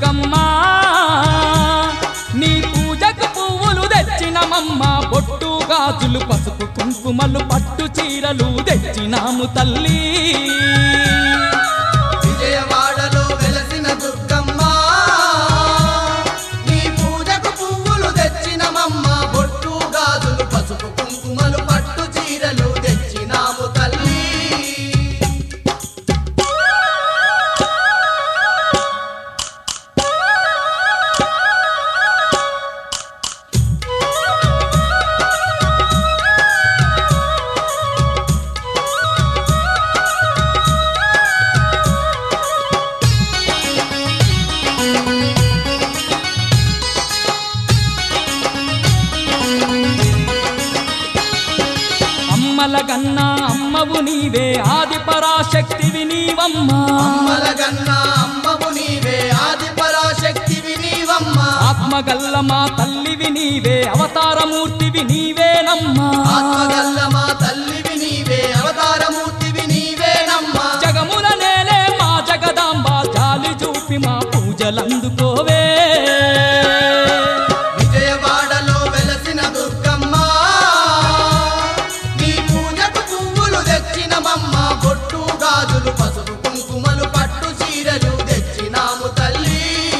దుర్గమ్మ నీ పూజకు పువ్వులు తెచ్చినమమ్మ బొట్టు గాజులు పసుపు కుంకుమలు పట్టు చీరలు తెచ్చినాము తల్లి విజయవాడలో వెలసిన దుర్గమ్మ నీ పూజకు పువ్వులు తెచ్చినమమ్మ బొట్టు గాజులు పసుపు కుంకుమలు పట్టు చీరలు తెచ్చినాము తల్లి అమ్మల కన్నా అమ్మవు నీవే ఆది పరాశక్తివి నీవమ్మ అమ్మలగన్న అమ్మవు నీవే ఆది పరాశక్తివి నీవమ్మ ఆత్మగల్ల మా తల్లివి నీవే అవతారమూర్తివి నీవేనమ్మా ఆత్మగల్ల మా తల్లివి నీవే అవతారమూర్తివి నీవేనమ్మా జగముల నేలే మా జగదాంబ జాలి చూపి మా పూజలందుకోవే విజయవాడలో వెలసిన దుర్గమ్మ నీ పూజకు పువ్వులు తెచ్చినమమ్మ బొట్టు గాజులు పసుపు కుంకుమలు పట్టు చీరలు తెచ్చినాము తల్లి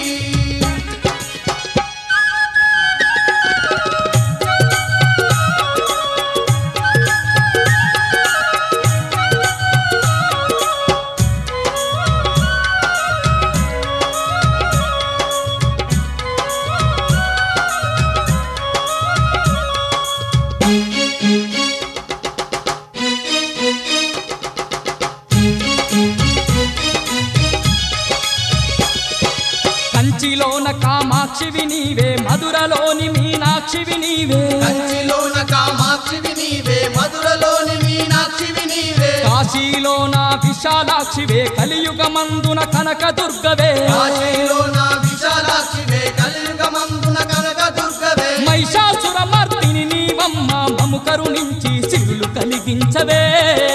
కంచిలోన కామాక్షివి నీవే మధురలోని మీనాక్షివి నీవే కంచిలోన కామాక్షివి నీవే మధురలోని మీనాక్షివి నీవే కాశీలోన విశాలాక్షివే కలియుగమందున కనక దుర్గవే కాశీలోన విశాలాక్షివే కలియుగమందున కనక దుర్గవే మహిషాసుర మర్దిని నీవమ్మ మము కరుణించి సిరులు కలిగించవే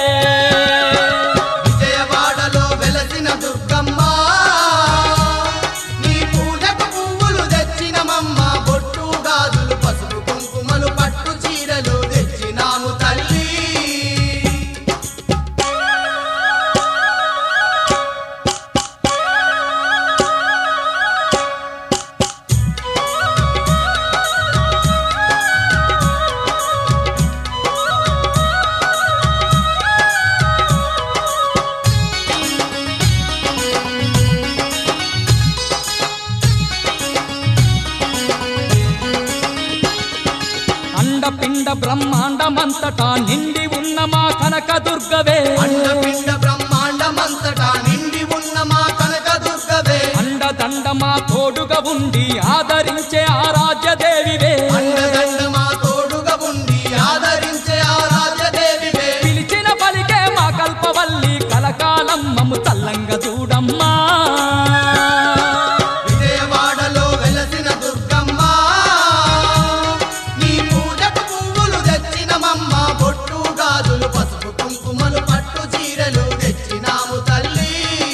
విజయవాడలో వెలసిన దుర్గమ్మ నీ పూజకు పువ్వులు తెచ్చినమమ్మ బొట్టు గాజులు పసుపు కుంకుమలు పట్టు చీరలు తెచ్చినాము తల్లి అండపిండ బ్రహ్మాండమంతటా నిండి ఉన్న మా కనక దుర్గవే అండపిండ బ్రహ్మాండమంతటా నిండి ఉన్న మా కనక దుర్గవే అండదండ మా తోడుగా ఉండి ఆదరించే ఆరాధ్య దేవివే అండదండ మా తోడుగా ఉండి ఆదరించే ఆరాధ్యదేవివే పిలిచిన పలికే మా కల్పవల్లి కలకాలం మము చల్లంగా చూడమ్మా విజయవాడలో వెలసిన దుర్గమ్మ నీ పూజకు పువ్వులు తెచ్చినమమ్మ బొట్టు గాజులు పసుపు కుంకుమలు పట్టు చీరలు తెచ్చినాము తల్లి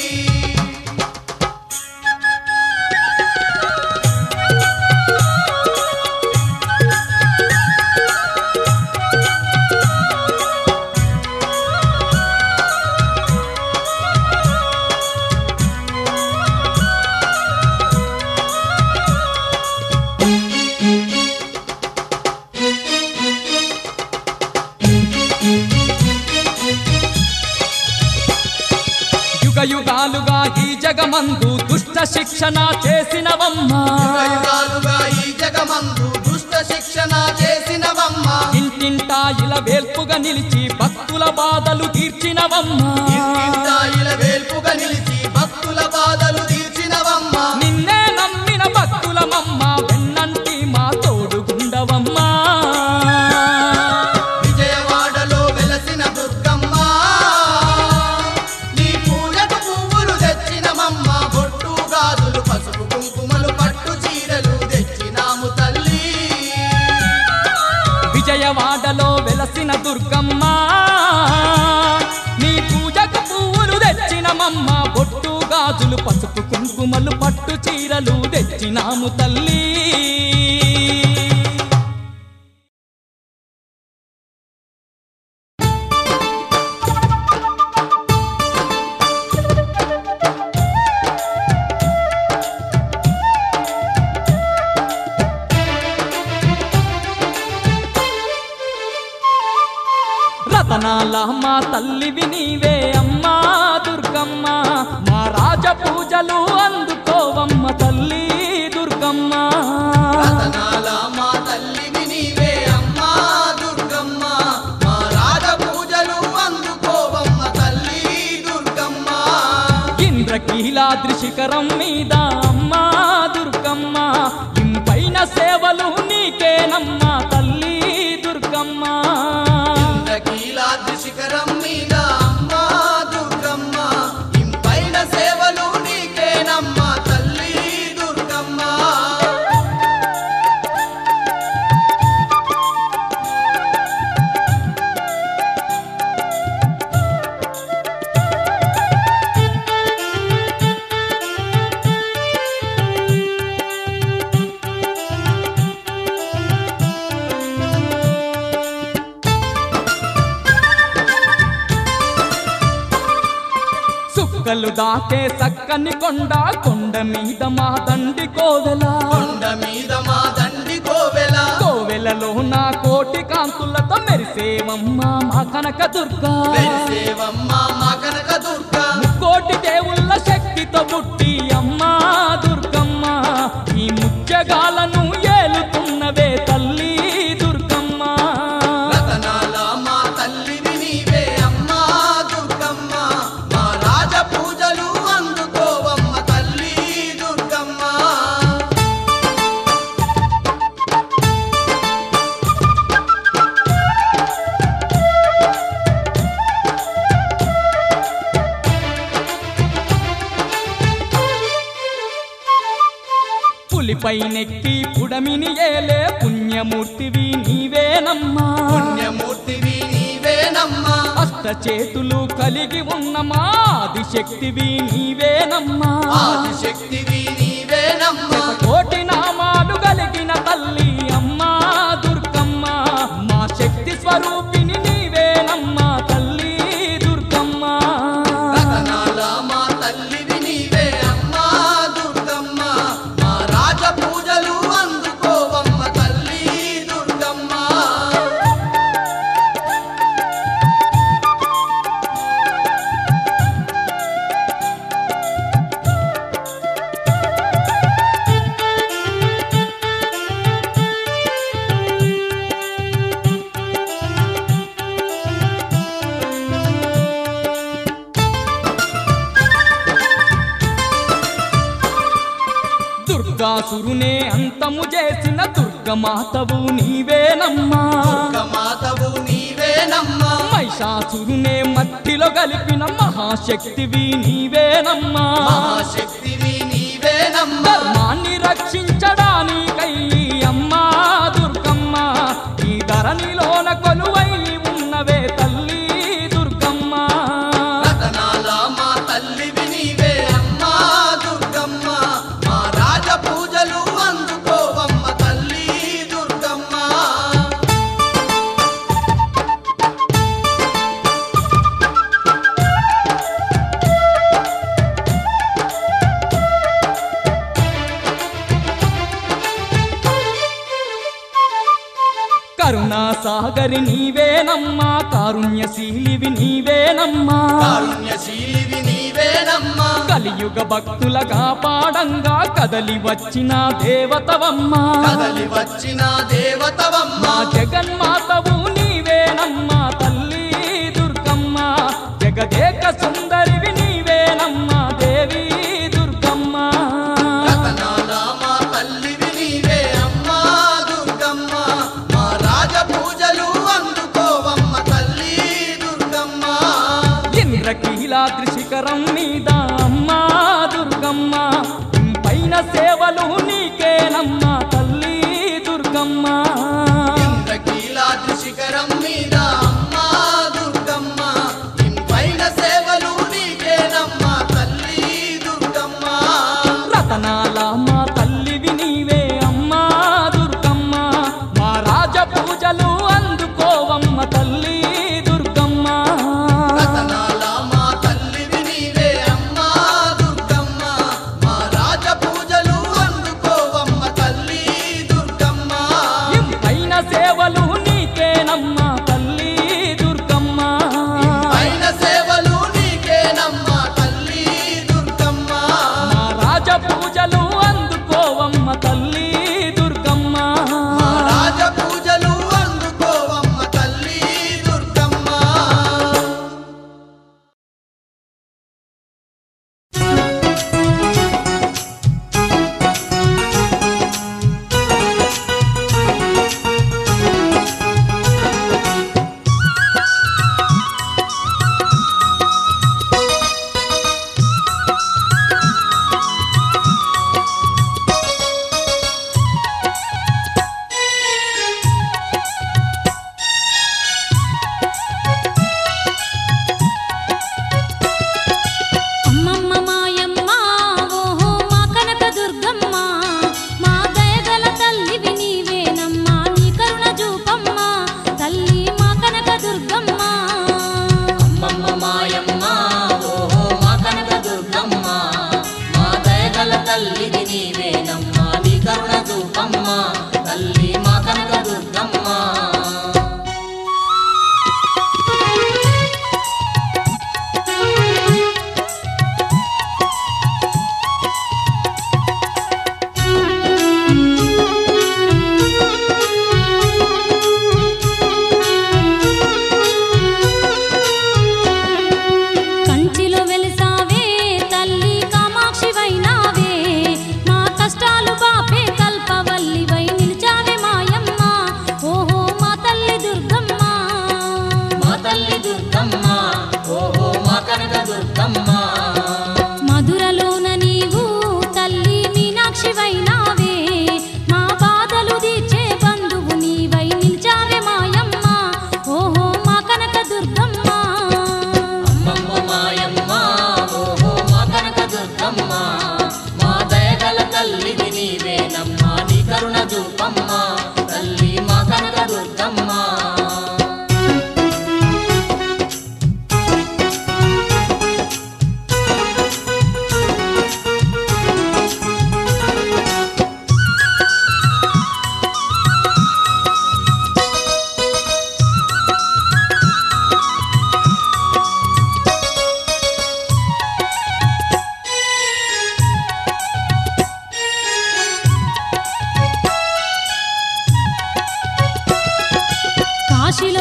యుగ యుగాలుగా ఈ జగమందు దుష్ట శిక్షణ చేసినవమ్మా యుగాలుగా ఈ జగమందు దుష్ట శిక్షణ చేసినవమ్మ ఇంటింటా ఇలా వేల్పుగా నిలిచి భక్తుల బాధలు తీర్చినవమ్మా ఇంటింటాయిల వేల్పుగా నిలిచి భక్తుల బాధలు తీర్చినవమ్మ నిన్నే నమ్మిన భక్తులమమ్మ వెన్నంటి మా తోడుగుండవమ్మా విజయవాడలో వెలసిన దుర్గమ్మ నీ పూజకు పువ్వులు తెచ్చినమమ్మ బొట్టు గాజులు పసుపు కుంకుమలు పట్టు చీరలు తెచ్చినాము తల్లి విజయవాడలో వెలసిన దుర్గమ్మ నీ పూజకు పువ్వులు తెచ్చినమమ్మ బొట్టుగా గాజులు పసుపు కుంకుమలు పట్టు చీరలు తెచ్చినాము తల్లి రతనాల మా తల్లివి నీవే అమ్మా దుర్గమ్మ మా రాజ పూజలు అందుకోవమ్మ తల్లి దుర్గమ్మ రతనాల మా తల్లివి నీవే అమ్మా దుర్గమ్మ మా రాజ పూజలు అందుకోవమ్మ తల్లి దుర్గమ్మ ఇంద్రకీలాద్రి శిఖరం మీద అమ్మా దుర్గమ్మ ఇంపైన సేవలు నీకేనమ్మా తల్లి దుర్గమ్మ ఇంద్రకీలాద్రి శిఖరం మీద అమ్మా దుర్గమ్మ ఇంపైన సేవలు నీకేనమ్మా తల్లి దుర్గమ్మ సుక్కలు దాకే సక్కని కొండ కొండ మీద మా దండి కోవెల కొండ మీద మా దండి కోవెల కోవెలలో నా కోటి కాంతులతో మెరిసేవమ్మ మా కనక దుర్గా వెలిసేవమ్మ మా కనక దుర్గా కోటి దేవుళ్ళ శక్తితో పుట్టి అమ్మా దుర్గమ్మ ఈ ముత్యగాలను ఏలుతున్నవే తల్లి దుర్గమ్మ రతనాల మా తల్లివి నీవే అమ్మా దుర్గమ్మ మా రాజ పూజలు అందుకోవమ్మ తల్లి దుర్గమ్మ పులిపై నెక్కి పుడమిని ఏలే పుణ్యమూర్తివి నీవేనమ్మా పుణ్యమూర్తివి నీవేనమ్మా అష్ట చేతులు కలిగి ఉన్న మాది శక్తివి నీవేనమ్మా ఆదిశక్తివి నీవేనమ్మా కోటి నామాలు కలిగిన తల్లి అమ్మా దుర్గమ్మ మా శక్తి స్వరూపిణి నీవేనమ్మా తల్లి దుర్గమ్మ రతనాల మా తల్లివి నీవే అమ్మా దుర్గమ్మ మా రాజ పూజలు అందుకోవమ్మ తల్లి దుర్గమ్మ దుర్గాసురునే అంతము చేసిన దుర్గమాతవు నీవేనమ్మా మాతవు నీవేనమ్మా మహిషాసురునే మట్టిలో కలిపిన మహాశక్తివి నీవేనమ్మా మహాశక్తివి నీవేనమ్మా ధర్మాన్ని రక్షించడానికై అమ్మా దుర్గమ్మ ఈ ధరణిలోన కొలువై ఉన్నవే తల్లి దుర్గమ్మ రతనాల మా తల్లివి నీవే అమ్మా దుర్గమ్మ మా రాజ పూజలు అందుకోవమ్మ తల్లి దుర్గమ్మ కరుణా సాగరి నీవేనమ్మా కారుణ్యశీలివి నీవేనమ్మా కారుణ్యశీలివి నీవేనమ్మా కలియుగ భక్తుల కాపాడంగా కదలి వచ్చిన దేవతవమ్మా కదలి వచ్చిన దేవతవమ్మ మా జగన్మాతవు నీవేనమ్మా తల్లి దుర్గమ్మ జగదేక సుందరివి నీవేనమ్మా దేవి దుర్గమ్మ రతనాల మా తల్లివి నీవే అమ్మా దుర్గమ్మ మా రాజ పూజలు అందుకోవమ్మ తల్లి దుర్గమ్మ ఇంద్రకీలాద్రి శిఖరం మీద అమ్మా దుర్గమ్మ పైన సేవలు నీకేనమ్మా తల్లి దుర్గమ్మ ఇంద్రకీలాద్రి శిఖరం మీద అమ్మా దుర్గమ్మ ఇంపైన సేవలు నీకేనమ్మా తల్లి దుర్గమ్మ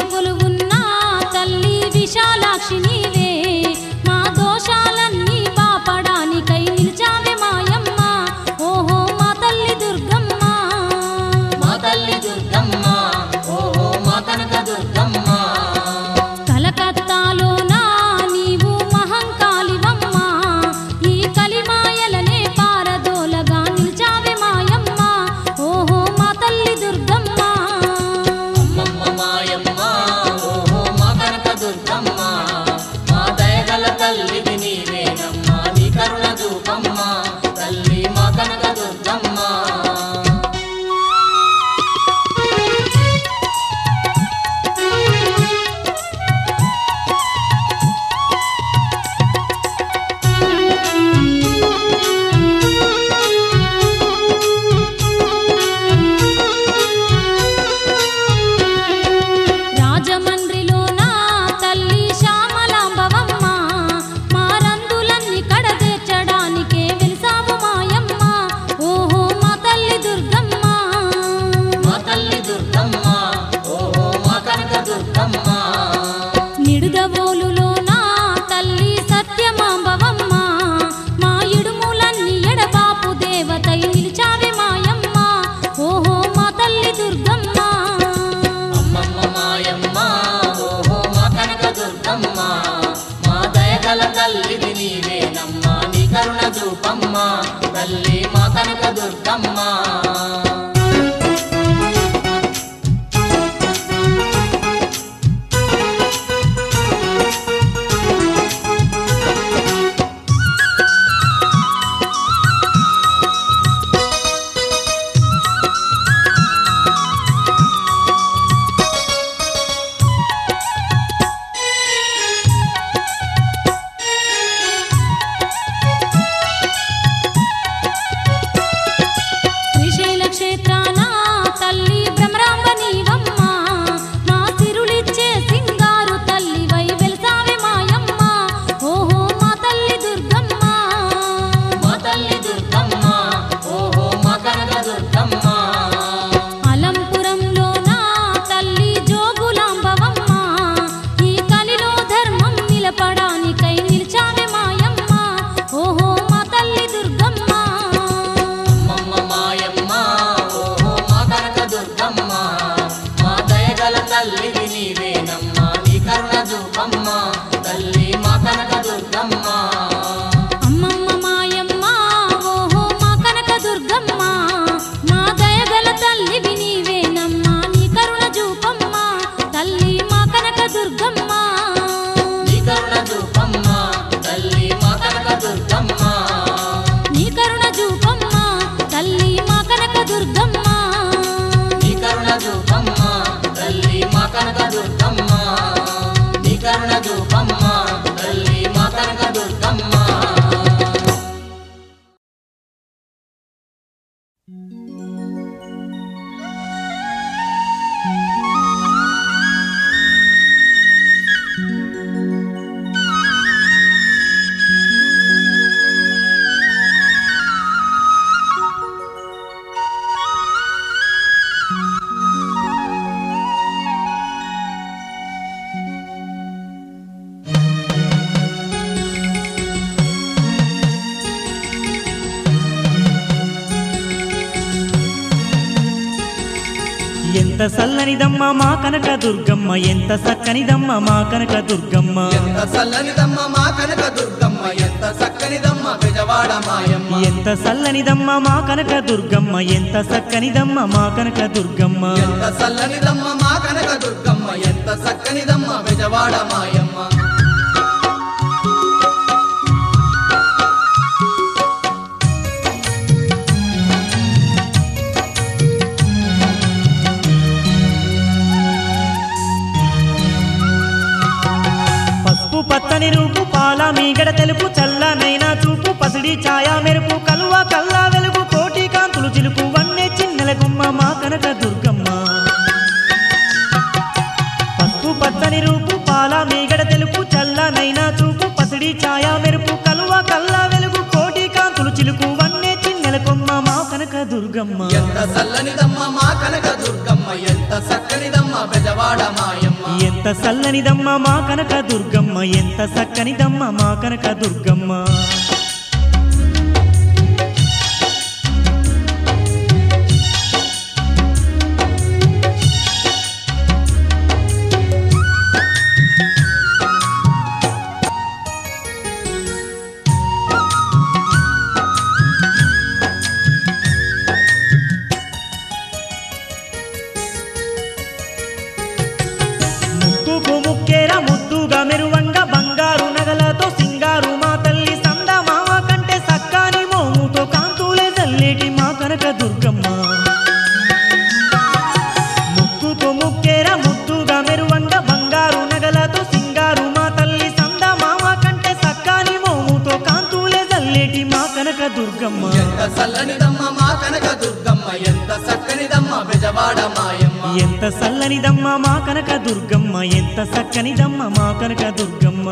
కొలువున్న తల్లి విశాలాక్షి నీవే మా దోషాలన్నీ పాపడానికై నిలిచావే మాయమ్మ ఓహో మా తల్లి దుర్గమ్మ మా తల్లి దుర్గమ్మ ఓహో మా కనక దుర్గమ్మ కలకత్తాలోనా నీవు మహంకాళివమ్మ ఈ కలిమాయలనే పారదోలగా నిలిచావే మాయమ్మ ఓహో మా తల్లి దుర్గమ్మ అమ్మమ్మ మాయమ్మ ఓహో మా కనక దుర్గమ్మ మా దయగల తల్లివి నీవేనమ్మ నీ కరుణ దూపమ్మ తల్లి మా కనక దుర్గమ్మ రాజమండ్రిలో నా తల్లి శ్యామలాంబవమ్మ మా రందులన్నీ కడతీర్చడానికే వెలిసావు మాయమ్మ ఓహో మా తల్లి దుర్గమ్మ మా తల్లి దుర్గమ్మ ఓహో మా కనక దుర్గమ్మ నిడుదవోలులో నా తల్లి సత్యమాంబవమ్మ మా ఇడుములన్నీ ఎడబాపు దేవతై నిలిచావే మాయమ్మ ఓహో మా తల్లి దుర్గమ్మ అమ్మమ్మ మాయమ్మ ఓహో మా కనక దుర్గమ్మ మా దయగల తల్లివి నీవేనమ్మ నీ కరుణ దూపమ్మ తల్లి మా కనక దుర్గమ్మ శ్రీశైల క్షేత్రాన తల్లి భ్రమరాంబ నీవమ్మ మా సిరులిచ్చే సింగారు తల్లి వై వెలిసావే మాయమ్మ ఓహో మా తల్లి దుర్గమ్మ మా తల్లి దుర్గమ్మ ఓహో మా కనక దుర్గమ్మ అలంపురంలో నా తల్లి జోగులాంబవమ్మ ఈ కలిలో ధర్మం నిలపడానికై నిలిచావే మాయమ్మ ఓహో మా తల్లి దుర్గమ్మ అమ్మమ్మ మాయమ్మ ఓహో మా కనక దుర్గమ్మ మా దయగల తల్లివి నీవేనమ్మ నీ కరుణ దూపమ్మ తల్లి మా కనక దుర్గమ్మ అమ్మమ్మ మాయమ్మ ఓహో మా కనక దుర్గమ్మ మా దయగల తల్లివి నీవేనమ్మ నీ కరుణ చూపమ్మ తల్లి మా కనక దుర్గమ్మ నీ కరుణ దూపమ్మ తల్లి మా కనక దుర్గమ్మ నీ కరుణ చూపమ్మ తల్లి మా కనక దుర్గమ్మ నీ కరుణ దూపమ్మ తల్లి మా కనక దుర్గమ్మ నీ కరుణ దూపమ్మ తల్లి మా కనక దుర్గమ్మ ఎంత సల్లనిదమ్మ మా కనక దుర్గమ్మ ఎంత సక్కనిదమ్మ మా కనక దుర్గమ్మ ఎంత చల్లనిదమ్మ మా కనక దుర్గమ్మ ఎంత చక్కనిదమ్మ బెజవాడ మాయమ్మ ఎంత సల్లనిదమ్మ మా కనక దుర్గమ్మ ఎంత సక్కనిదమ్మ మా కనక దుర్గమ్మ ఎంత చల్లనిదమ్మ మా కనక దుర్గమ్మ ఎంత చక్కనిదమ్మ బెజవాడ మాయమ్మ పసుపు పచ్చని రూపు పాల మీగడ తెలుపు చల్లనైనా చూపు పసిడి ఛాయా మెరుపు కలువ కల్లా వెలుగు కోటి కాంతులు చిలుపు వన్నె చిన్నెల గుమ్మ మా కనక దుర్గమ్మ పసుపు పచ్చని రూపు పాల మీగడ తెలుపు చల్లనైనా చూపు పసిడి ఛాయా మెరుపు కలువ కల్లా వెలుగు కోటి కాంతులు చిలుకు వన్నె చిన్నెల కొమ్మ మా కనక దుర్గమ్మ ఎంత చల్లనిదమ్మ మా కనక దుర్గమ్మ ఎంత చక్కనిదమ్మ బెజవాడ బెజవాడ మాయమ్మ ఎంత సల్లనిదమ్మ మా కనక దుర్గమ్మ ఎంత సక్కనిదమ్మ మా కనక దుర్గమ్మ ముక్కుకు ముక్కేర ముద్దుగా మెరువంగా బంగారు నగలతో సింగారు మా తల్లి సంద మామ కంటే సక్కాని మోముతో కాంతులే చల్లేటి మా కనక దుర్గమ్మ ముక్కుకు ముక్కేర ముద్దుగా మెరువంగా బంగారు నగలతో సింగారు మా తల్లి సంద మామ కంటే సక్కాని మోముతో కాంతులే చల్లేటి మా కనక దుర్గమ్మ ఎంత చల్లనిదమ్మ మా కనక దుర్గమ్మ ఎంత చక్కనిదమ్మ బెజవాడ మాయమ్మ ఎంత సల్లనిదమ్మ మా కనక దుర్గమ్మ ఎంత సక్కనిదమ్మ మా కనక దుర్గమ్మ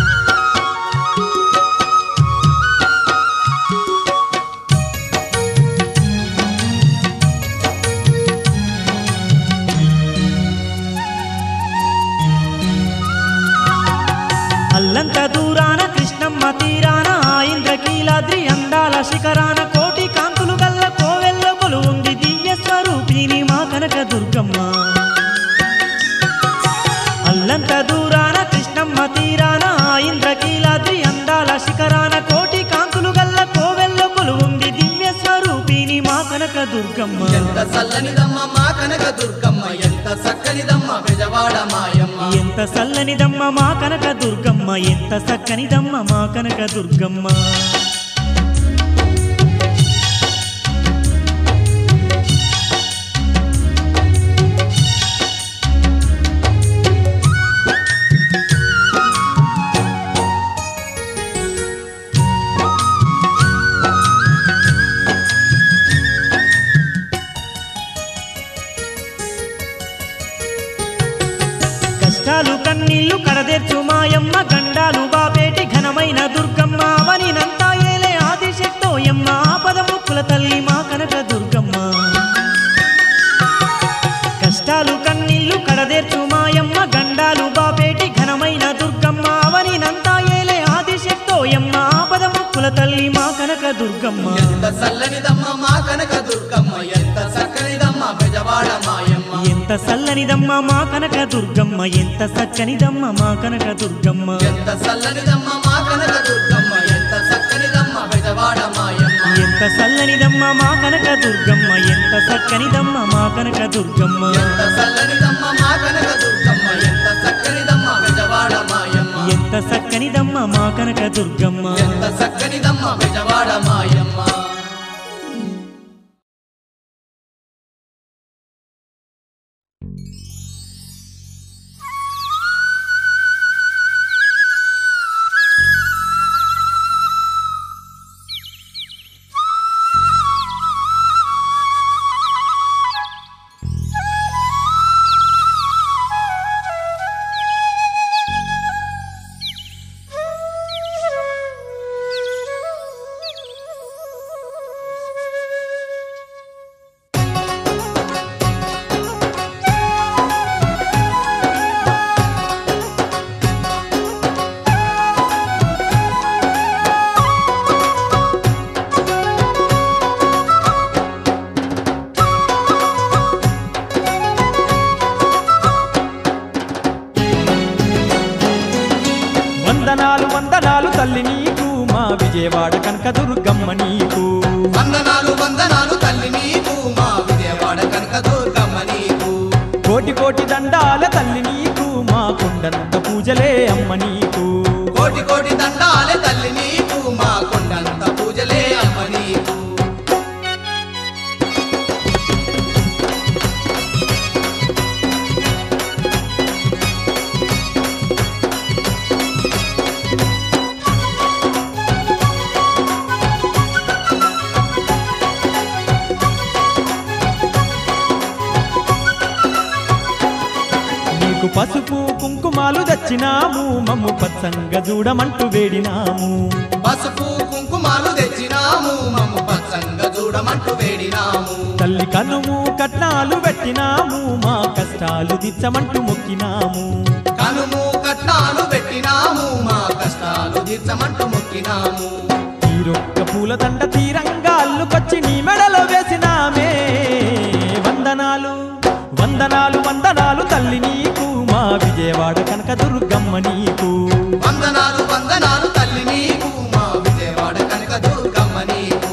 అల్లంత దూరాన కృష్ణమ్మ తీరాన ఆ ఇంద్రకీలాద్రి అందాల శిఖరాన కోటి కాంతులు గల్ల కోవెల్ల ఉంది దివ్య స్వరూపిణి మా కనక దుర్గమ్మ అల్లంత దూరాన కృష్ణమ్మ తీరాన ఆ ఇంద్రకీలాద్రి అందాల శిఖరాన కోటి కాంతులు గల్ల కోవెల్ల ఉంది దివ్య స్వరూపిణి మా కనక దుర్గమ్మ ఎంత చల్లనిదమ్మ మా కనక దుర్గమ్మ ఎంత చక్కనిదమ్మ బెజవాడ మాయమ్మ ఎంత సల్లనిదమ్మ మా కనక దుర్గమ్మ ఎంత సక్కనిదమ్మ మా కనక దుర్గమ్మ కష్టాలు కన్నీళ్లు కడదెర్చు మాయమ్మ గండాలు బాపేటి ఘనమైన దుర్గమ్మ అవనినంతా ఏలే ఆదిశక్తోయమ్మ ఆపద ముక్కుల తల్లి మా కనక దుర్గమ్మ కష్టాలు కన్నీళ్లు కడదెర్చు మాయమ్మ గండాలు బాపేటి ఘనమైన దుర్గమ్మ అవనినంతా ఏలే ఆదిశక్తోయమ్మ ఆపద ముక్కుల తల్లి మా కనక దుర్గమ్మ ఎంత చల్లనిదమ్మ మా కనక దుర్గమ్మ ఎంత చక్కనిదమ్మ బెజవాడ మాయమ్మ ఎంత సల్లనిదమ్మ మా కనక దుర్గమ్మ ఎంత సక్కనిదమ్మ మా కనక దుర్గమ్మ ఎంత చల్లనిదమ్మ మా కనక దుర్గమ్మ ఎంత చక్కనిదమ్మ బెజవాడ మాయమ్మ ఎంత సల్లనిదమ్మ మా కనక దుర్గమ్మ ఎంత సక్కనిదమ్మ మా కనక దుర్గమ్మ ఎంత చల్లనిదమ్మ మా కనక దుర్గమ్మ ఎంత చక్కనిదమ్మ బెజవాడ మాయమ్మ ఎంత సక్కనిదమ్మ మా కనక దుర్గమ్మ ఎంత చక్కనిదమ్మ బెజవాడ మాయమ్మ వందనాలు వందనాలు తల్లి నీకు మా విజయవాడ కనకదుర్గమ్మ నీకు వందనాలు వందనాలు తల్లి నీకు మా విజయవాడ కనక దుర్గమ్మ నీకు కోటి కోటి దండాల తల్లి నీకు మా కొండంత పూజలే అమ్మ నీకు కోటి కోటి దండాలే తల్లి నీకు మా కొండంత పూజలే అమ్మ నీకు నీకు పసుపు కుంకుమాలు దచ్చినాము మమ్ము పచ్చంగా చూడమంటూ వేడినాము పసుపు కుంకుమాలు తెచ్చినాము మమ్ము పచ్చంగా చూడమంటూ వేడినాము తల్లి కనుము కట్నాలు పెట్టినాము మా కష్టాలు కష్టాలు దిచ్చమంటూ మొక్కినాము కనుము కట్నాలు పెట్టినాము మా కష్టాలు తీర్చమంటూ మొక్కినాము తీరొక్క పూలదండ తీరంగా అల్లుకొచ్చి నీ మెడలో వేసినామే వందనాలు వందనాలు వందనాలు తల్లి నీకు మా విజయవాడ కనక దుర్గమ్మ నీకు వందనాలు వందనాలు తల్లి నీకు మా విజయవాడ కనక దుర్గమ్మ నీకు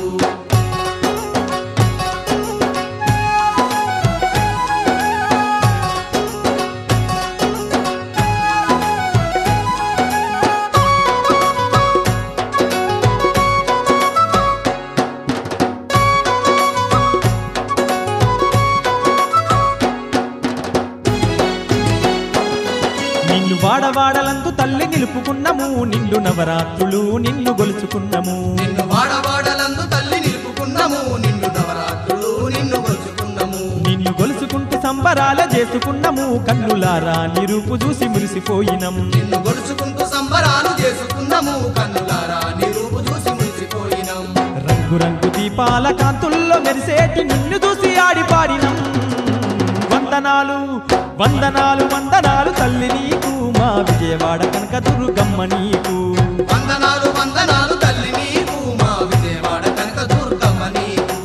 నిన్ను వాడవాడలందు తల్లి నిలుపుకున్నము నిండు నవరాత్రులు నిన్ను గొలుచుకున్నము నిన్ను వాడవాడలందు తల్లి నిలుపుకున్నాము నిన్ను నవరాత్రులు నిన్ను గొలుచుకున్నాము నిన్ను గొలుచుకుంటూ సంబరాల చేసుకున్నము కన్నులారా నిరూపు చూసి మురిసిపోయినం నిన్ను గొలుచుకుంటూ సంబరాలు చేసుకున్నాము కన్నులారా నీ రూపు చూసి మురిసిపోయినాం రంగురంగు దీపాల కాంతుల్లో మెరిసేటి నిన్ను చూసి ఆడిపాడినం వందనాలు వందనాలు వందనాలు తల్లి నీకు మా విజయవాడ కనక దుర్గమ్మ నీకు వందనాలు వందనాలు తల్లి నీకు మా విజయవాడ కనక దుర్గమ్మ నీకు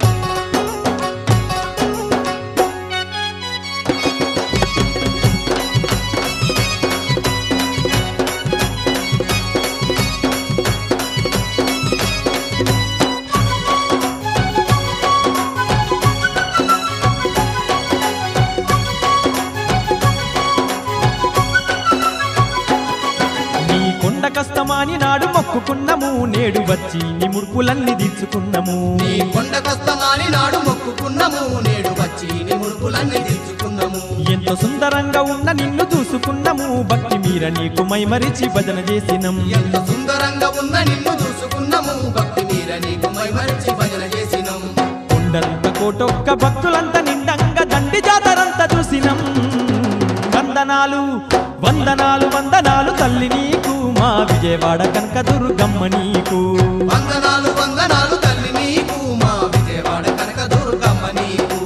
నీ కొండ కష్టమాని నాడు మొక్కుకున్నము నేడు వచ్చి నీ ముడుపులన్నీ తీర్చుకున్నము నీ కొండకొస్తమాని నాడు మొక్కుకున్నాము నేడు వచ్చి నీ ముడుపులన్నీ తీర్చుకున్నాము ఎంతో సుందరంగా ఉన్న నిన్ను చూసుకున్నము భక్తి మీర నీకు మైమరిచి భజన చేసినం ఎంత సుందరంగా ఉన్న నిన్ను చూసుకున్నాము భక్తి మీర నీకు మైమరిచి భజన చేసినాం కొండంత కోటొక్క భక్తులంతా నిండంగా దండి జాతరంతా చూసినం వందనాలు వందనాలు వందనాలు తల్లి నీకు మా విజయవాడ కనక దుర్గమ్మ నీకు వందనాలు వందనాలు తల్లి నీకు మా విజయవాడ కనక దుర్గమ్మ నీకు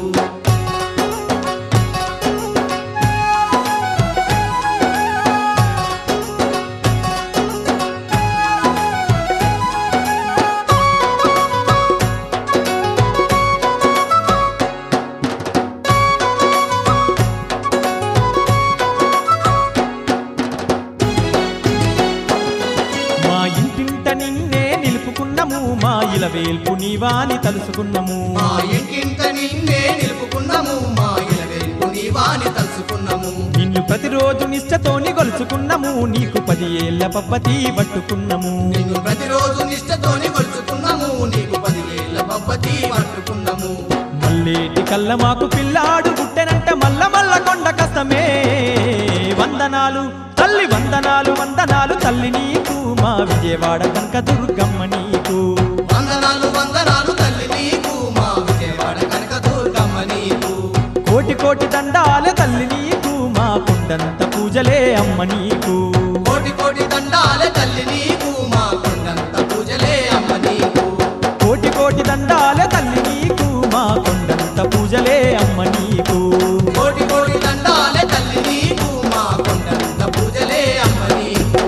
మా ఇంటింట నిన్నే నిలుపుకున్నము మా ఇల వేల్పు నీవాని తలుసుకున్నము మా ఇంటింట నిన్నే నిలుపుకున్నాము మా ఇలవేల్పు నీ వాణి తలుసుకున్నాము నిన్ను ప్రతిరోజు నిష్టతోని గొలుచుకున్నము నీకు పది ఏళ్ల పబ్బతి పట్టుకున్నము నిన్ను ప్రతిరోజు నిష్టతోని కొలుచుకున్నాము నీకు పదివేల పబ్బతి పట్టుకున్నాము మల్లేటి కళ్ళ మాకు పిల్లాడు పుట్టెనంట మల్ల మల్ల కొండ కష్టమే వందనాలు తల్లి వందనాలు వందనాలు తల్లి నీకు మా విజయవాడ కనక దుర్గమ్మ నీకు వందనాలు వందనాలు తల్లి నీకు మా విజయవాడ కనక దుర్గమ్మ నీకు కోటి కోటి దండాల తల్లి నీకు మా కొండంత పూజలే అమ్మ నీకు కోటి కోటి దండాల తల్లి నీకు మా కొండంత పూజలే అమ్మ నీకు కోటి కోటి దండాల తల్లి నీకు మా కొండంత పూజలే అమ్మ నీకు కోటి కోటి దండాల తల్లి నీకు మా కొండంత పూజలే అమ్మ నీకు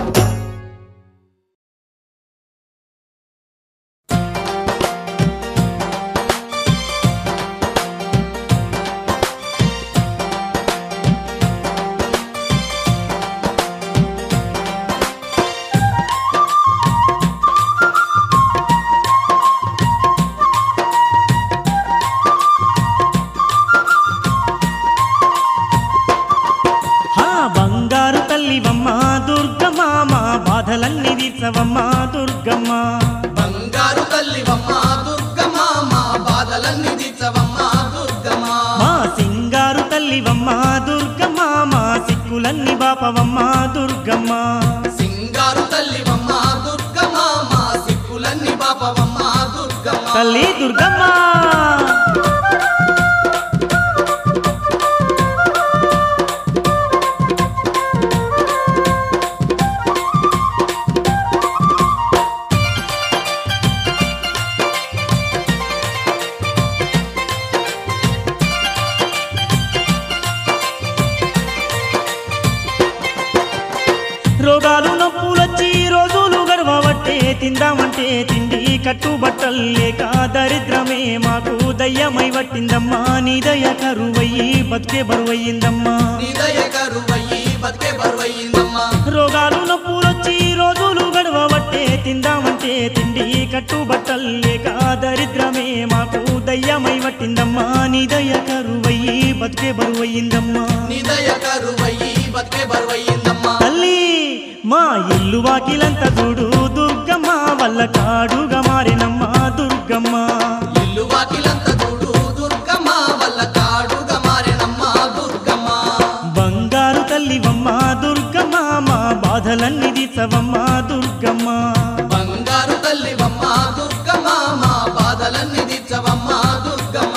హా బంగారు తల్లివమ్మ దుర్గమ్మ మా బాధలన్నీ తీర్చవమ్మ దుర్గమ్మ బంగారు తల్లివమ్మ దుర్గమ్మ మా బాధలన్నీ తీర్చవమ్మ దుర్గమ్మ మా సింగారు తల్లివమ్మ దుర్గమ్మ మా సిక్కులన్నీ బాపవమ్మ దుర్గమ్మ సింగారు తల్లివమ్మ దుర్గమ్మ మా సిక్కులన్నీ పాపవమ్మ దుర్గమ్మ తల్లి దుర్గమ్మ రోగాలు నొప్పులొచ్చి రోజులు గడవబట్టే తిందామంటే తిండి కట్టుబట్టలు లేక దరిద్రమే మాకు దయ్యమై పట్టిందమ్మా నీ దయ కరువయ్యి బతికే బరువయ్యిందమ్మా నీ దయ కరువయ్యి బతికే బరువయ్యిందమ్మా రోగాలు నొప్పులొచ్చి రోజులు గడవబట్టే తిందామంటే తిండి కట్టుబట్టలు లేక దరిద్రమే మాకు దయ్యమై పట్టిందమ్మా నీ దయ కరువయ్యి బతికే బరువయ్యిందమ్మా నీ దయ కరువయ్యి బతికే బరువయ్యిందమ్మా తల్లి మా ఇల్లు వాకిలంత చూడు దుర్గమ్మ వల్ల కాడుగా మారినమ్మ దుర్గమ్మ ఇల్లు వాకిలంత చూడు దుర్గమ్మ వల్ల కాడుగా మారినమ్మ దుర్గమ్మ బంగారు తల్లివమ్మ దుర్గమ్మ మా బాధలన్నీ తీర్చవమ్మ దుర్గమ్మ బంగారు తల్లివమ్మ దుర్గమ్మ మా బాధలన్నీ తీర్చవమ్మ దుర్గమ్మ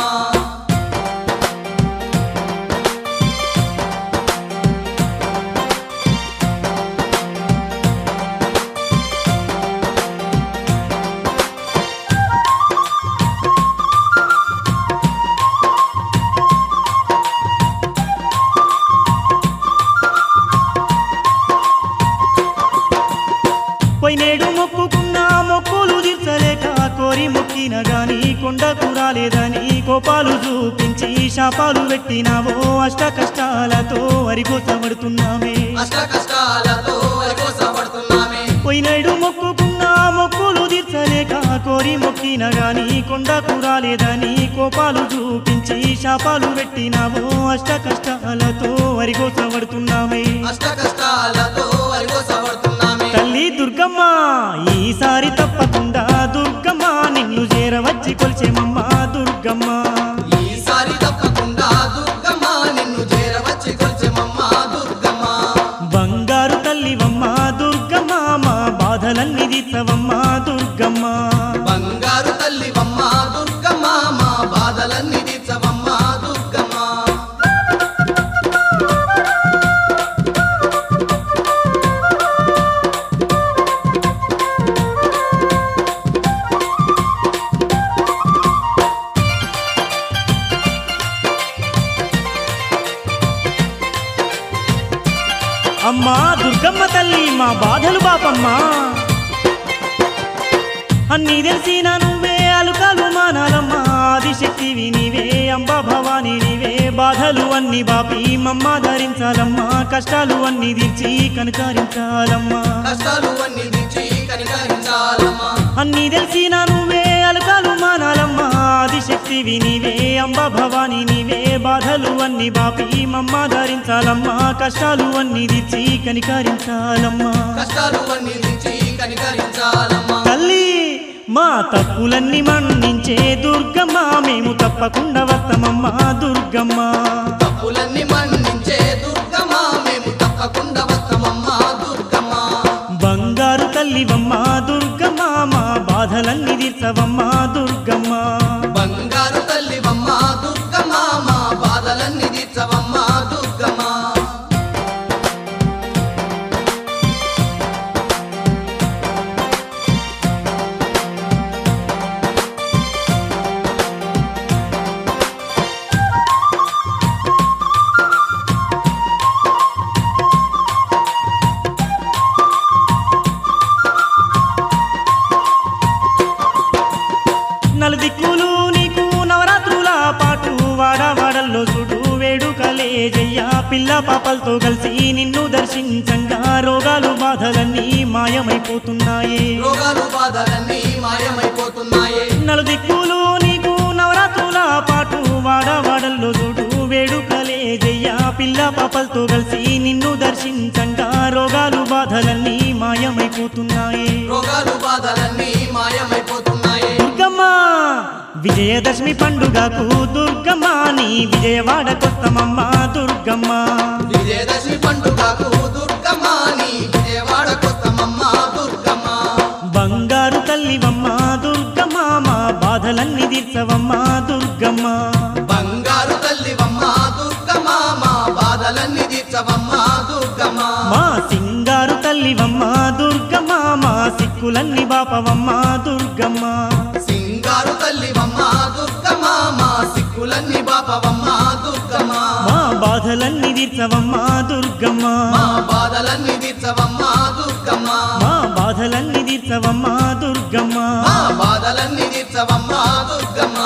పోయినేడు మొక్కుకున్న మొక్కులు తీర్చలేక కోరి మొక్కిన గాని కొండకు రాలేదని కోపాలు చూపించి శాపాలు పెట్టినావో అష్ట కష్టాలతో అరిగోసబడుతున్నామే అష్ట కష్టాలతో అరికోసపడుతున్నామే పోయినాడు మొక్కుకున్న మొక్కులు తీర్చలేక కోరి మొక్కిన గాని కొండకు రాలేదని కోపాలు చూపించి శాపాలు పెట్టినావో అష్ట కష్టాలతో అరిగోసబడుతున్నామే అష్ట కష్టాలతో అరికోసపడుతున్నామే తల్లి దుర్గమ్మ ఈసారి తప్పకుండా దుర్గమ్మ నిన్ను చేరవచ్చి కొలిచేమమ్మ దుర్గమ్మ ఈసారి తప్పకుండా దుర్గమ్మ నిన్ను చేరవచ్చి కొలిచెమమ్మ దుర్గమ్మ బంగారు తల్లివమ్మ దుర్గమ్మ మా బాధలన్నీ తీర్చవమ్మ దుర్గమ్మ బంగారు తల్లివమ్మ దుర్గమ్మ మా బాధలన్నీ తీర్చవమ్మ దుర్గమ్మ అమ్మా దుర్గమ్మ తల్లి మా బాధలు బాపమ్మా అన్నీ తెలిసిన నువ్వే అలుకలు మానాలమ్మా ఆదిశక్తివి నీవే అంబా భవాని నీవే బాధలు అన్ని బాపి మమ్మ ధరించాలమ్మా కష్టాలు అన్ని తీర్చి కనకారించాలమ్మా కష్టాలు అన్ని తీర్చి కనికరించాలమ్మా అన్నీ తెలిసిన నువ్వే అలకాలు మానాలమ్మా ఆదిశక్తివి నీవే అంబ భవాని నీవే బాధలు అన్ని బాపి మమ్మ ధరించాలమ్మా కష్టాలు అన్ని తీర్చి కనికరించాలమ్మా కష్టాలు అన్ని తీర్చి కనికరించాలమ్మా తల్లి మా తప్పులన్నీ మన్నించే దుర్గమ్మ మేము తప్పకుండా వస్తామమ్మా దుర్గమ్మ తప్పులన్నీ మన్నించే దుర్గమ్మ మేము తప్పకుండా వస్తామమ్మ దుర్గమ్మ బంగారు తల్లివమ్మ దుర్గమ్మ మా బాధలన్నీ తీర్చవమ్మ దుర్గమ్మ బంగారు తల్లివమ్మ దుర్గమ్మ మా బాధలన్నీ తీర్చవమ్మ దుర్గమ్మ నలుదిక్కులు నీకు నవరాత్రుల పాటు వాడవాడల్లో చూడు వేడుకలే జయ్యా పిల్ల పాపలతో కలిసి నిన్ను దర్శించంగా రోగాలు బాధలన్నీ మాయమైపోతున్నాయే రోగాలు బాధలన్నీ మాయమైపోతున్నాయే నలుదిక్కులు నీకు నవరాత్రుల పాటు వాడవాడల్లో చూడు వేడుకలే జయ్యా పిల్ల పాపలతో కలిసి నిన్ను దర్శించంగా రోగాలు బాధలన్నీ మాయమైపోతున్నాయే రోగాలు బాధలన్నీ మాయమైపోతున్నాయే దుర్గమ్మ విజయదశమి పండుగకు దుర్గమ్మ నీ విజయవాడకొస్తామమ్మ దుర్గమ్మ విజయదశమి పండుగకు దుర్గమ్మ నీ విజయవాడకొస్తామమ్మ దుర్గమ్మ బంగారు తల్లివమ్మ దుర్గమ్మ మా బాధలన్నీ తీర్చవమ్మ దుర్గమ్మ బంగారు తల్లివమ్మ దుర్గమ్మ మా బాధలన్నీ తీర్చవమ్మ దుర్గమ్మ మా సింగారు తల్లివమ్మ దుర్గమ్మ మా సిక్కులన్నీ బాపవమ్మ దుర్గమ్మ సింగారు తల్లివమ్మ దుర్గమ్మ మా సిక్కులన్నీ బాపవమ్మ దుర్గమ్మ మా బాధలన్నీ తీర్చవమ్మా దుర్గమ్మ మా బాధలన్నీ తీర్చవమ్మా దుర్గమ్మ మా బాధలన్నీ తీర్చవమ్మా దుర్గమ్మ మా బాధలన్నీ తీర్చవమ్మా దుర్గమ్మ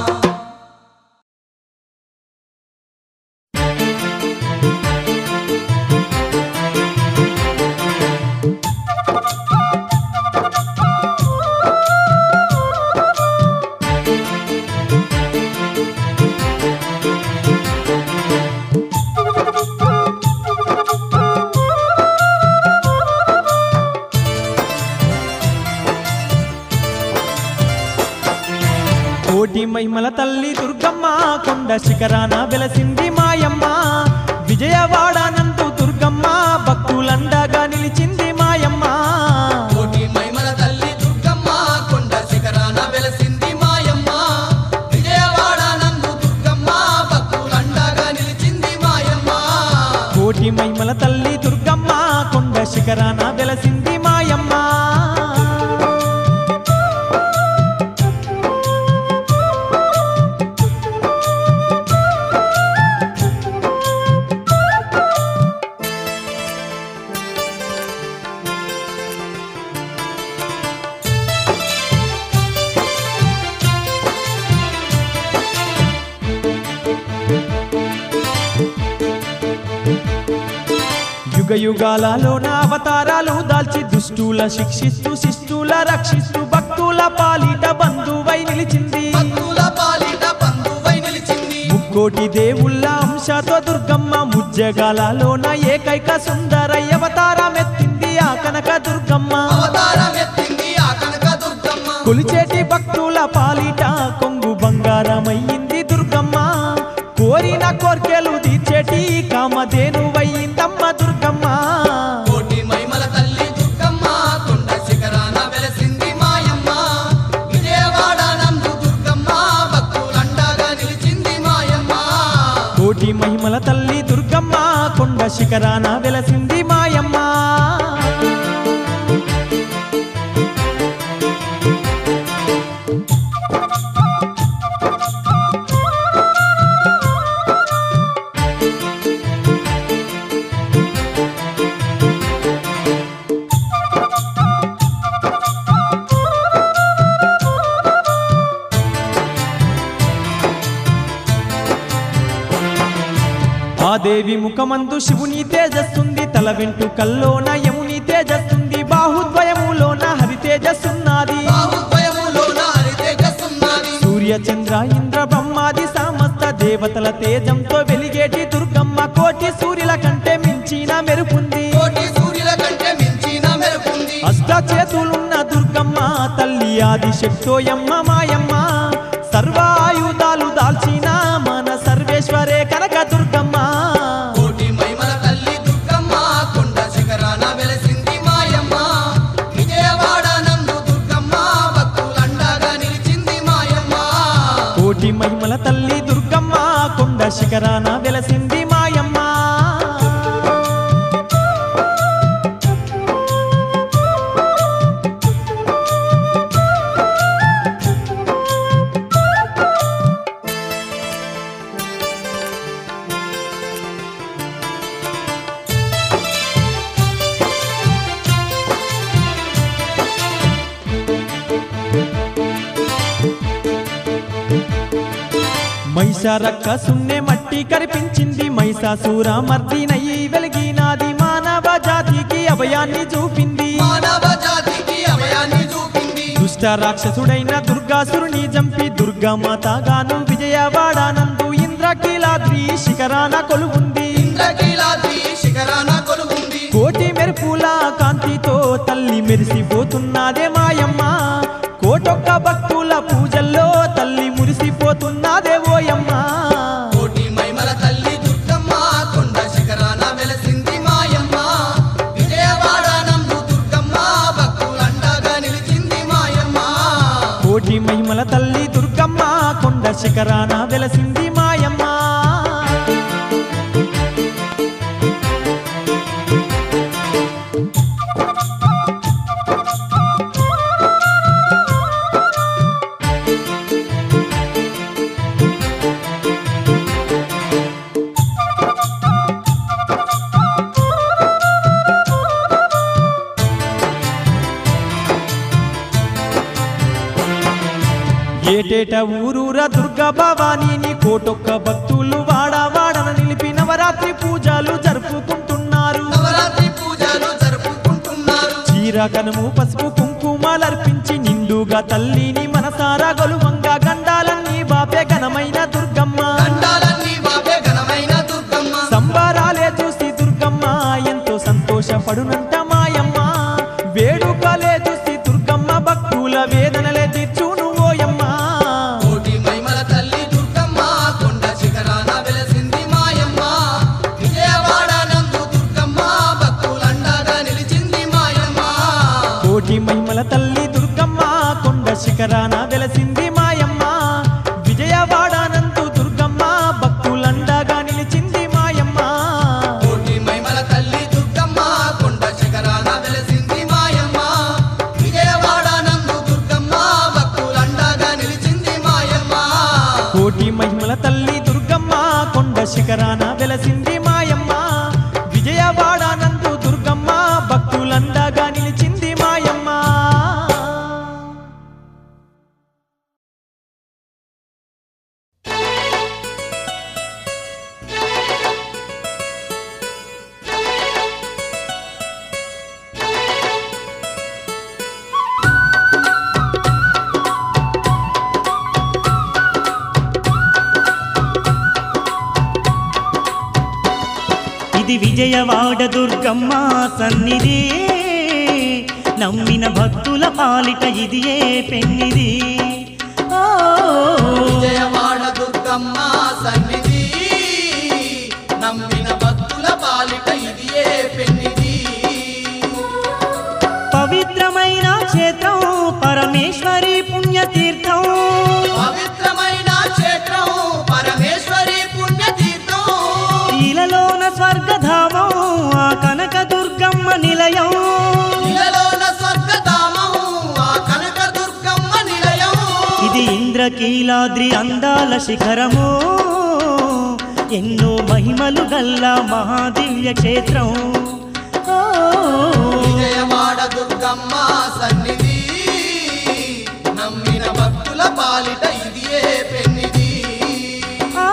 కోటి మహిమల తల్లి దుర్గమ్మ కొండ శిఖరాన వెలసింది మాయమ్మ విజయవాడ నందు దుర్గమ్మ భక్తులండగా నిలిచింది మాయమ్మ కోటి మైమల తల్లి దుర్గమ్మ కొండ శిఖరాన వెలసింది మాయమ్మ విజయవాడ నందు దుర్గమ్మ భక్తులండగా నిలిచింది మాయమ్మ కోటి మహిమల తల్లి దుర్గమ్మ కొండ శిఖరాన వెలసింది మాయమ్మ యుగ యుగాలలోన అవతారాలు దాల్చి దుష్టుల శిక్షిస్తూ శిష్టుల రక్షిస్తూ భక్తుల పాలిట బంధువై నిలిచింది భక్తుల పాలిట బంధువై నిలిచింది ముక్కోటి దేవుళ్ళ అంశతో దుర్గమ్మ ముజ్జగాలలోన ఏకైక సుందరయ్య అవతారమెత్తింది ఆ కనక దుర్గమ్మ అవతారం ఎత్తింది ఆ కనక దుర్గమ్మ కొలిచేటి భక్తుల పాలిట కొంగు బంగారమయ్యింది దుర్గమ్మ కోరిన కోర్కెలు తీర్చేటి కామధేనువయ్యిందమ్మ దుర్గమ్మ కోటి మైమల తల్లి దుర్గమ్మ కొండ శిఖరాన వెలసింది మాయమ్మ విజయవాడ నందు దుర్గమ్మ భక్తులండగా నిలిచింది మాయమ్మ కోటి మహిమల తల్లి దుర్గమ్మ కొండ శిఖరాన వెలసింది మాయమ్మ ఆ దేవి ముఖమందు శివుని తేజస్సుంది తల వెంట్రుకల్లోన యముని తేజస్సుంది బాహుద్వయములోన హరి తేజస్సున్నది బాహుద్వయములోన హరితేజస్సున్నది సూర్య చంద్ర ఇంద్ర బ్రహ్మాది సమస్త దేవతల తేజంతో వెలిగేటి దుర్గమ్మ కోటి సూర్యుల కంటే మించిన మెరుపుంది కోటి సూర్యుల కంటే మించిన మెరుపుంది అష్ట చేతులున్న దుర్గమ్మ తల్లి ఆది శక్తోయమ్మ మాయమ్మ సర్వాయుధాలు దాల్చిన మన సర్వేశ్వరే కనక దుర్గమ్మ కోటి మైమల తల్లి దుర్గమ్మ కొండ శిఖరాన వెలసింది మాయమ్మ విజయవాడ నందు దుర్గమ్మ భక్తులండగా నిలిచింది మాయమ్మ కోటి మహిమల తల్లి దుర్గమ్మ కొండ శిఖరాన వెలసింది మాయమ్మ మైసారక్క సున్నే మట్టి కరిపించింది మైసాసూర మర్దినయ్యి వెలిగినాది మానవ జాతికి అభయాన్ని చూపింది మానవ జాతికి అభయాన్ని చూపింది దుష్ట రాక్షసుడైన దుర్గాసురుని జంపి దుర్గామాతగాను విజయవాడ నందు ఇంద్రకీలాద్రి శిఖరాన కొలువుంది ఇంద్రకీలాద్రి శిఖరాన కొలువుంది కోటి మెరుపుల కాంతితో తల్లి మెరిసిపోతున్నదే మాయమ్మ కోటొక్క భక్తుల పూజల్లో తల్లి మురిసిపోతున్నదే ఓయమ్మ కోటి మైమల తల్లి దుర్గమ్మ కొండ శిఖరాన వెలసింది మాయమ్మ విజయవాడ నందు దుర్గమ్మ భక్తులండగా నిలిచింది మాయమ్మ కోటి మహిమల తల్లి దుర్గమ్మ కొండ శిఖరాన వెలసింది మాయమ్మ ఏటేట ఊరూర దుర్గా భవానీని కోటొక్క భక్తులు వాడ వాడన నిలిపి నవరాత్రి పూజలు జరుపుకుంటున్నారు నవరాత్రి పూజలు జరుపుకుంటున్నారు చీర కనుము పసుపు కుంకుమాలర్పించి నిండుగా తల్లిని మనసారా గొలువంగా గండాలన్నీ బాపే ఘనమైన దుర్గమ్మ దండాలన్నీ బాబే ఘనమైన దుర్గమ్మ సంబరాలే చూసి దుర్గమ్మ ఎంతో సంతోషపడునంట మాయమ్మ వేడుకలే చూసి దుర్గమ్మ భక్తుల వేదనలే తీర్చును ఓయమ్మ కోటి మైమల తల్లి దుర్గమ్మ కొండ శిఖరాన వెలసింది మాయమ్మ విజయవాడ నందు దుర్గమ్మ భక్తులండగా నిలిచింది మాయమ్మ కోటి మహిమల తల్లి దుర్గమ్మ కొండ శిఖరాన వెలసింది మాయమ్మ విజయవాడ నందు దుర్గమ్మ భక్తులండగా నిలిచింది మాయమ్మ కోటి మైమల తల్లి దుర్గమ్మ కొండ శిఖరాన వెలసింది మాయమ్మ విజయవాడ నందు దుర్గమ్మ భక్తులండగా నిలిచింది మాయమ్మ కోటి మహిమల తల్లి దుర్గమ్మ కొండ శిఖరాన వెలసింది మాయమ్మ విజయవాడ నందు దుర్గమ్మ భక్తులండగా నిలిచింది మాయమ్మ ఇది విజయవాడ దుర్గమ్మ సన్నిధి నమ్మిన భక్తుల పాలిట ఇది ఏ పెన్నిది ఓ, విజయవాడ దుర్గమ్మ సన్నిధి నమ్మిన భక్తుల పాలిట ఇది ఏ పెన్నిది పవిత్రమైన క్షేత్రం పరమేశ్వరి పుణ్యతీర్థం పవిత్రమైన క్షేత్రం పరమేశ్వరి పుణ్యతీర్థం ఈలలోన స్వర్గధామం ఆ కనక దుర్గమ్మ నిలయం ఇలలోన స్వర్గధామం ఆ కనక దుర్గమ్మ నిలయం ఇది ఇంద్రకీలాద్రి అందాల శిఖరము ఎన్నో మహిమలు గల్ల మహాదివ్య క్షేత్రం ఓ, విజయవాడ దుర్గమ్మ సన్నిధి నమ్మిన భక్తుల పాలిట ఇది ఏ పెన్నిది ఆ.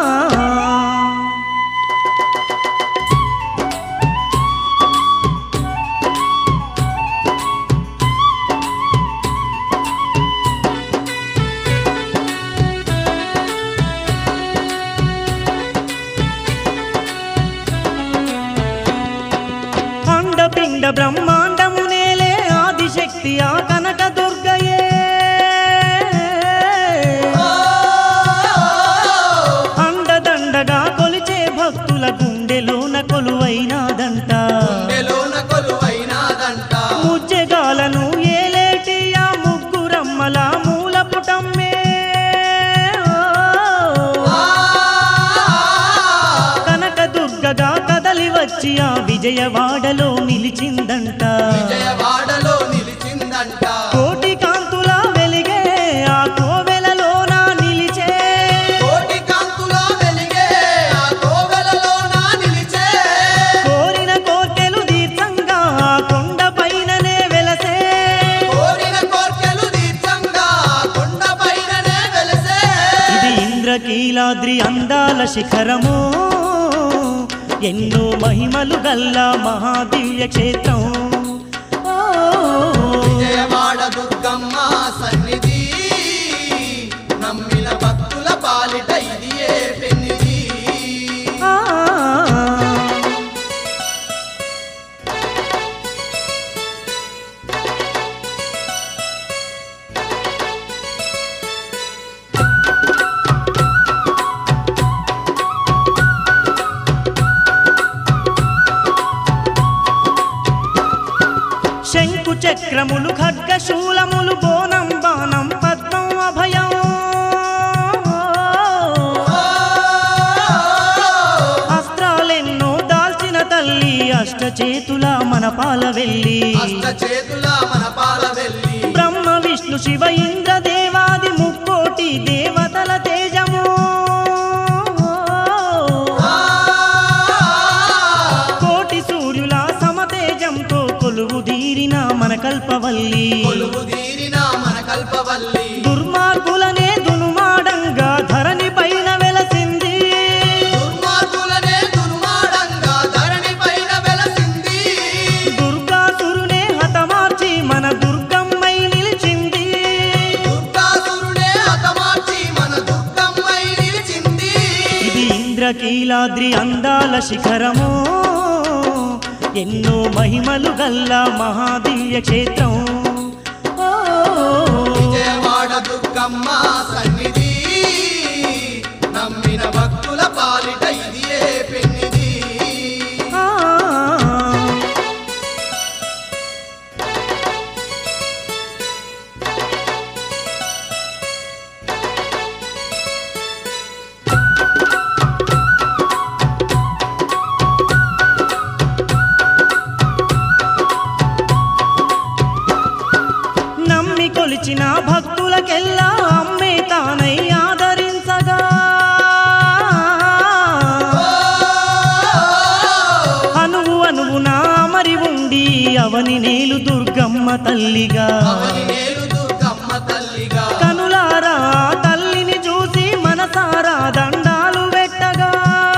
అండపిండ బ్రహ్మాండము నేలే ఆదిశక్తి ఆ కనక దుర్గయే అండదండగా కొలిచే భక్తుల గుండెలోన కొలువైనాదంట గుండెలోన కొలువైనాదంట ముజ్జెగాలను ఏలేటి ఆ ముగ్గురమ్మల మూల పుటమ్మే కనక దుర్గగా కదలి వచ్చి ఆ విజయవాడలో నిలిచిందంట విజయవాడలో నిలిచిందంట కోటి కాంతుల వెలిగే ఆ కోవెలలోన నిలిచే కోటి కాంతులో వెలిగే ఆ కోవెలలోన నిలిచే కోరిన కోర్కెలు దీర్ఘంగా ఆ కొండ పైననే వెలసే కోరిన కోర్కెలు దీర్ఘంగా కొండ పైననే వెలిసే ఇది ఇంద్రకీలాద్రి అందాల శిఖరము ఎన్నో మహిమలు గల్ల మహాదివ్య క్షేత్రం ఓ, విజయవాడ దుర్గమ్మ సన్నిధి నమ్మిన భక్తుల పాలిట ఇది ఏ పెన్నిది ఆ. శంకు చక్రములు ఖడ్గ శూలములు బోనం బాణం పద్మం అభయం అస్త్రాలెన్నో దాల్చిన తల్లి అష్టచేతుల మన పాల వెళ్ళి అష్ట చేతుల మన పాల వెళ్ళి బ్రహ్మ విష్ణు శివ ఇంద్ర దేవాది ముక్కోటి దేవతల తేజము కోటి సూర్యుల సమతేజంతో కొలువు దీరిన మన కల్పవల్లి కొలువు తీరిన మన కల్పవల్లి దుర్మార్గులనే ఇంద్రకీలాద్రి అందాల శిఖరము ఎన్నో మహిమలు గల్ల మహాదివ్య క్షేత్రం ఓ, విజయవాడ దుర్గమ్మ సన్నిధి నమ్మిన భక్తుల పాలిట ఇది ఏ పెన్నిది ఆ, నమ్మి కొలిచిన భక్తులకెల్లా అమ్మే తానై ఆదరించగా అనువు అనువున మరి ఉండి అవని నేలు దుర్గమ్మ తల్లిగా అవని నేలు దుర్గమ్మ తల్లిగా కనులారా తల్లిని చూసి మనసారా దండాలు పెట్టగా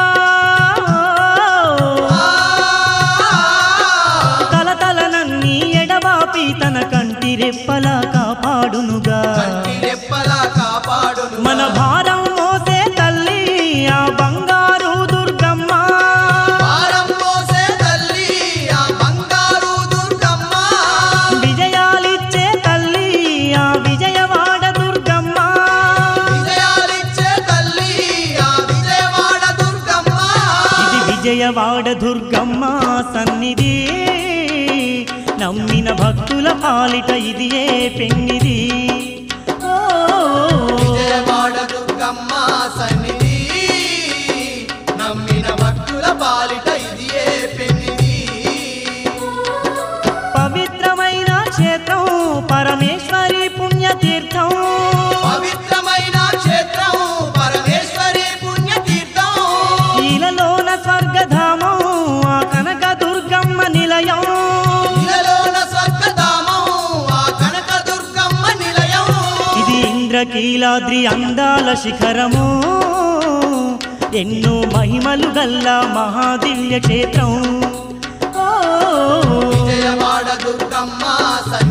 తలతలనన్నీ ఎడబాపి తన కంటి రెప్పలా కాపాడునుగా కంటి రెప్పలా కాపాడును మన భారం మోసే తల్లి ఆ బంగారు దుర్గమ్మ భారం మోసే తల్లి ఆ బంగారు దుర్గమ్మ విజయాలిచ్చే తల్లి ఆ విజయవాడ దుర్గమ్మ విజయాలిచ్చే తల్లి ఆ విజయవాడ దుర్గమ్మ ఇది విజయవాడ దుర్గమ్మ సన్నిధి నమ్మిన భక్తుల పాలిట ఇది ఏ పెన్నిది ఓ, విజయవాడ దుర్గమ్మ సన్నిధి నమ్మిన భక్తుల పాలిట ఇది ఏ పెన్నిది పవిత్రమైన క్షేత్రం పరమేశ్వరి పుణ్యతీర్థం పవిత్రమైన క్షేత్రం పరమేశ్వరి పుణ్యతీర్థం ఈలలోన స్వర్గధామం ఆ కనక దుర్గమ్మ నిలయం ఇలలోన స్వర్గధామం ఆ కనక దుర్గమ్మ నిలయం ఇది ఇంద్రకీలాద్రి అందాల శిఖరము ఎన్నో మహిమలు గల్ల మహాదివ్య క్షేత్రం ఓ, విజయవాడ దుర్గమ్మ సన్నిధి